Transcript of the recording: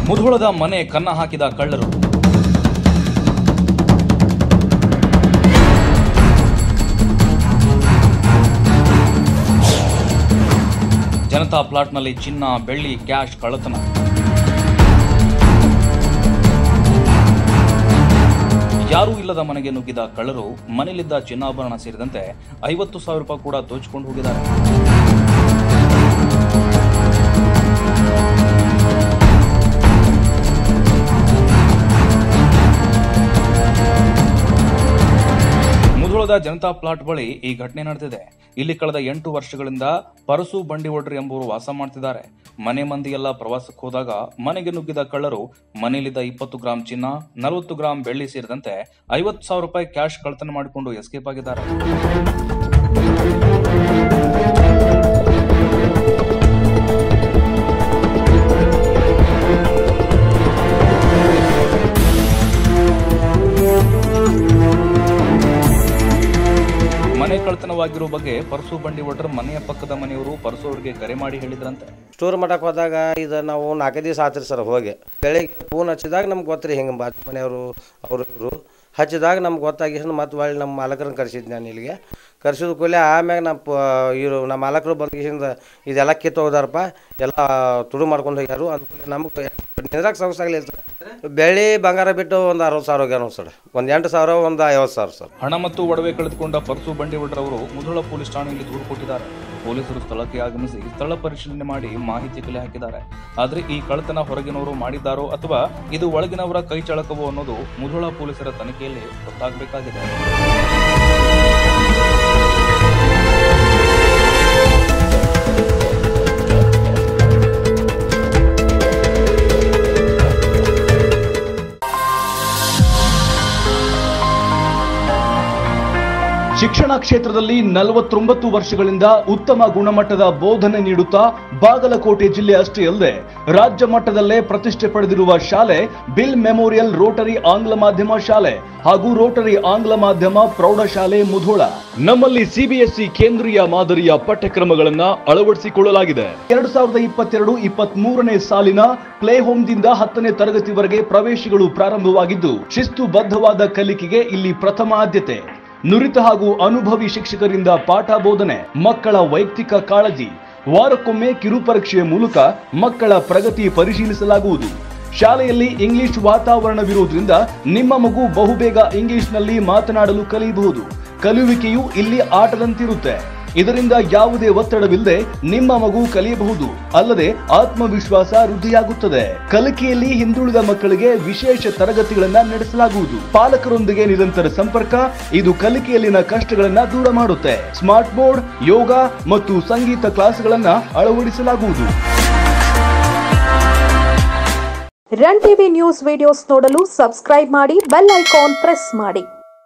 ಮುಧೋಳದ ಮನೆ ಕನ್ನ ಹಾಕಿದ ಕಳ್ಳರು ಜನತಾ ಪ್ಲಾಟ್ನಲ್ಲಿ ಚಿನ್ನ ಬೆಳ್ಳಿ ಕ್ಯಾಶ್ ಕಳ್ಳತನ ಯಾರೂ ಇಲ್ಲದ ಮನೆಗೆ ನುಗ್ಗಿದ ಕಳ್ಳರು ಮನೆಯಲ್ಲಿದ್ದ ಚಿನ್ನಾಭರಣ ಸೇರಿದಂತೆ ಐವತ್ತು ಸಾವಿರ ರೂಪಾಯಿ ಕೂಡ ದೋಚಿಕೊಂಡು ಹೋಗಿದ್ದಾರೆ ಮುಧೋಳದ ಜನತಾ ಪ್ಲಾಟ್ ಬಳಿ ಈ ಘಟನೆ ನಡೆದಿದೆ ಇಲ್ಲಿ ಕಳೆದ ಎಂಟು ವರ್ಷಗಳಿಂದ ಪರಸು ಬಂಡಿವಡ್ರಿ ಎಂಬುವರು ವಾಸ ಮಾಡ್ತಿದ್ದಾರೆ ಮನೆ ಮಂದಿಯೆಲ್ಲ ಪ್ರವಾಸಕ್ಕೆ ಹೋದಾಗ ಮನೆಗೆ ನುಗ್ಗಿದ ಕಳ್ಳರು ಮನೆಯಲ್ಲಿದ್ದ ಇಪ್ಪತ್ತು ಗ್ರಾಂ ಚಿನ್ನ ನಲವತ್ತು ಗ್ರಾಂ ಬೆಳ್ಳಿ ಸೇರಿದಂತೆ ಐವತ್ತು ಸಾವಿರ ರೂಪಾಯಿ ಕ್ಯಾಶ್ ಕಳ್ಳತನ ಮಾಡಿಕೊಂಡು ಎಸ್ಕೇಪ್ ಆಗಿದ್ದಾರೆ ಮನೆ ಕಳ್ಳತನವಾಗಿರೋ ಬಗ್ಗೆ ಪರಸು ಬಂಡಿವಡ್ರ ಮನೆಯ ಪಕ್ಕದ ಮನೆಯವರು ಪರಸು ಅವರಿಗೆ ಕರೆ ಮಾಡಿ ಹೇಳಿದ್ರಂತೆ ಸ್ಟೋರ್ ಮಾಡಕ್ಕೆ ಹೋದಾಗ ಇದು ನಾವು ನಾಲ್ಕೈದು ದಿವಸ ಆತ್ರಿ ಸರ್ ಹೋಗಿ ಬೆಳಿಗ್ಗೆ ಫೋನ್ ಹಚ್ಚಿದಾಗ ನಮ್ಗೆ ಗೊತ್ತ್ರಿ ಹಿಂಗೆ ಬಾಜು ಮನೆಯವರು ಅವರು ಇವರು ಹಚ್ಚಿದಾಗ ನಮ್ಗೆ ಗೊತ್ತಾಗಿ ಮತ್ತೆ ಹೊಳ್ಳಿ ನಮ್ಮ ಮಾಲಕರನ್ನ ಕರೆಸಿದ್ದು ನಾನು ಇಲ್ಲಿಗೆ ಕರ್ಸಿದ ಕೂಡಲೇ ಆಮ್ಯಾಗ ನಮ್ಮ ಪ ಇವರು ನಮ್ಮ ಮಾಲಕರು ಬಂದ ಇದೆಲ್ಲ ಕಿತ್ತು ಹೋದಾರಪ್ಪ ಎಲ್ಲ ತುಡು ಮಾಡ್ಕೊಂಡು ಹೋಗ್ಯಾರು ಅನುಕೂಲ ನಮಗೆ ನಿದ್ರಾಗ ಸಮಸ್ಯೆ ಆಗಲಿಲ್ಲ ಸರ್ ಬೆಳ್ಳಿ ಬಂಗಾರ ಬಿಟ್ಟು ಒಂದು ಅರವತ್ತು ಸಾವಿರ ಹೋಗ್ಯಾರ ಸರ್ ಒಂದು ಎಂಟು ಸಾವಿರ ಒಂದು ಐವತ್ತು ಸಾವಿರ ಸರ್ ಹಣ ಮತ್ತು ಒಡವೆ ಕಳೆದುಕೊಂಡ ಪರಸು ಬಂಡಿವಡ್ರ ಅವರು ಮುಧೋಳ ಪೊಲೀಸ್ ಠಾಣೆಯಲ್ಲಿ ದೂರು ಕೊಟ್ಟಿದ್ದಾರೆ ಪೊಲೀಸರು ಸ್ಥಳಕ್ಕೆ ಆಗಮಿಸಿ ಸ್ಥಳ ಪರಿಶೀಲನೆ ಮಾಡಿ ಮಾಹಿತಿ ಕಲೆ ಹಾಕಿದ್ದಾರೆ ಆದ್ರೆ ಈ ಕಳ್ಳತನ ಹೊರಗಿನವರು ಮಾಡಿದ್ದಾರೋ ಅಥವಾ ಇದು ಒಳಗಿನವರ ಕೈ ಚಳಕವೋ ಅನ್ನೋದು ಮುಧೋಳ ಪೊಲೀಸರ ತನಿಖೆಯಲ್ಲಿ ಗೊತ್ತಾಗಬೇಕಾಗಿದೆ ಶಿಕ್ಷಣ ಕ್ಷೇತ್ರದಲ್ಲಿ ನಲವತ್ತೊಂಬತ್ತು ವರ್ಷಗಳಿಂದ ಉತ್ತಮ ಗುಣಮಟ್ಟದ ಬೋಧನೆ ನೀಡುತ್ತಾ ಬಾಗಲಕೋಟೆ ಜಿಲ್ಲೆ ಅಷ್ಟೇ ಅಲ್ಲದೆ ರಾಜ್ಯ ಮಟ್ಟದಲ್ಲೇ ಪ್ರತಿಷ್ಠೆ ಪಡೆದಿರುವ ಶಾಲೆ ಬಿಲ್ ಮೆಮೋರಿಯಲ್ ರೋಟರಿ ಆಂಗ್ಲ ಮಾಧ್ಯಮ ಶಾಲೆ ಹಾಗೂ ರೋಟರಿ ಆಂಗ್ಲ ಮಾಧ್ಯಮ ಪ್ರೌಢಶಾಲೆ ಮುಧೋಳ ನಮ್ಮಲ್ಲಿ ಸಿಬಿಎಸ್ಇ ಕೇಂದ್ರೀಯ ಮಾದರಿಯ ಪಠ್ಯಕ್ರಮಗಳನ್ನ ಅಳವಡಿಸಿಕೊಳ್ಳಲಾಗಿದೆ ಎರಡು ಸಾವಿರದ ಇಪ್ಪತ್ತೆರಡು ಇಪ್ಪತ್ತ್ ಮೂರನೇ ಸಾಲಿನ ಪ್ಲೇ ಹೋಮ್ದಿಂದ ಹತ್ತನೇ ತರಗತಿವರೆಗೆ ಪ್ರವೇಶಗಳು ಪ್ರಾರಂಭವಾಗಿದ್ದು ಶಿಸ್ತುಬದ್ಧವಾದ ಕಲಿಕೆಗೆ ಇಲ್ಲಿ ಪ್ರಥಮ ಆದ್ಯತೆ ನುರಿತ ಹಾಗೂ ಅನುಭವಿ ಶಿಕ್ಷಕರಿಂದ ಪಾಠ ಬೋಧನೆ ಮಕ್ಕಳ ವೈಯಕ್ತಿಕ ಕಾಳಜಿ ವಾರಕ್ಕೊಮ್ಮೆ ಕಿರುಪರೀಕ್ಷೆಯ ಮೂಲಕ ಮಕ್ಕಳ ಪ್ರಗತಿ ಪರಿಶೀಲಿಸಲಾಗುವುದು ಶಾಲೆಯಲ್ಲಿ ಇಂಗ್ಲಿಷ್ ವಾತಾವರಣವಿರುವುದರಿಂದ ನಿಮ್ಮ ಮಗು ಬಹುಬೇಗ ಇಂಗ್ಲಿಷ್ನಲ್ಲಿ ಮಾತನಾಡಲು ಕಲಿಯಬಹುದು ಕಲಿಯುವಿಕೆಯು ಇಲ್ಲಿ ಆಟದಂತಿರುತ್ತೆ ಇದರಿಂದ ಯಾವುದೇ ಒತ್ತಡವಿಲ್ಲದೆ ನಿಮ್ಮ ಮಗು ಕಲಿಯಬಹುದು ಅಲ್ಲದೆ ಆತ್ಮವಿಶ್ವಾಸ ವೃದ್ಧಿಯಾಗುತ್ತದೆ ಕಲಿಕೆಯಲ್ಲಿ ಹಿಂದುಳಿದ ಮಕ್ಕಳಿಗೆ ವಿಶೇಷ ತರಗತಿಗಳನ್ನ ನಡೆಸಲಾಗುವುದು ಪಾಲಕರೊಂದಿಗೆ ನಿರಂತರ ಸಂಪರ್ಕ ಇದು ಕಲಿಕೆಯಲ್ಲಿನ ಕಷ್ಟಗಳನ್ನ ದೂರ ಮಾಡುತ್ತೆ ಸ್ಮಾರ್ಟ್ ಬೋರ್ಡ್ ಯೋಗ ಮತ್ತು ಸಂಗೀತ ಕ್ಲಾಸ್ಗಳನ್ನ ಅಳವಡಿಸಲಾಗುವುದು ರನ್ ಟಿವಿ ನ್ಯೂಸ್ ವಿಡಿಯೋಸ್ ನೋಡಲು ಸಬ್ಸ್ಕ್ರೈಬ್ ಮಾಡಿ ಬೆಲ್ ಐಕಾನ್ ಪ್ರೆಸ್ ಮಾಡಿ